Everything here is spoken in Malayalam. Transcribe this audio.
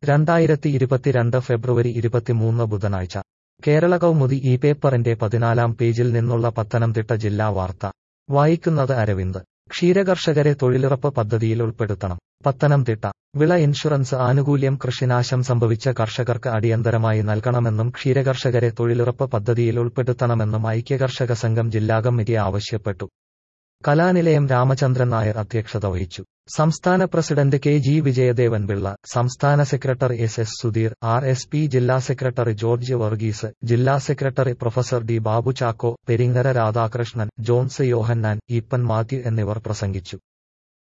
രണ്ടായിരത്തി ഇരുപത്തിരണ്ട് ഫെബ്രുവരി ഇരുപത്തിമൂന്ന് ബുധനാഴ്ച കേരള കൗമുദി ഈ പേപ്പറിന്റെ പതിനാലാം പേജിൽ നിന്നുള്ള പത്തനംതിട്ട ജില്ലാ വാർത്ത വായിക്കുന്നത് അരവിന്ദ് ക്ഷീരകർഷകരെ തൊഴിലുറപ്പ് പദ്ധതിയിൽ ഉൾപ്പെടുത്തണം പത്തനംതിട്ട വിള ഇൻഷുറൻസ് ആനുകൂല്യം കൃഷിനാശം സംഭവിച്ച കർഷകർക്ക് അടിയന്തരമായി നൽകണമെന്നും ക്ഷീരകർഷകരെ തൊഴിലുറപ്പ് പദ്ധതിയിൽ ഉൾപ്പെടുത്തണമെന്നും ഐക്യകർഷക സംഘം ജില്ലാ കമ്മിറ്റി ആവശ്യപ്പെട്ടു കലാനിലയം രാമചന്ദ്രൻ നായർ അധ്യക്ഷത വഹിച്ചു സംസ്ഥാന president K G Vijayadevan Pillai സംസ്ഥാന secretary S S Sudheer R S P ജില്ലാ സെക്രട്ടറി ജോർജ് വർഗീസ് ജില്ലാ secretary professor D Babu Chacko Peringara Radhakrishnan Johns Yohannan Eappen Mathew എന്നിവർ പ്രസംഗിച്ചു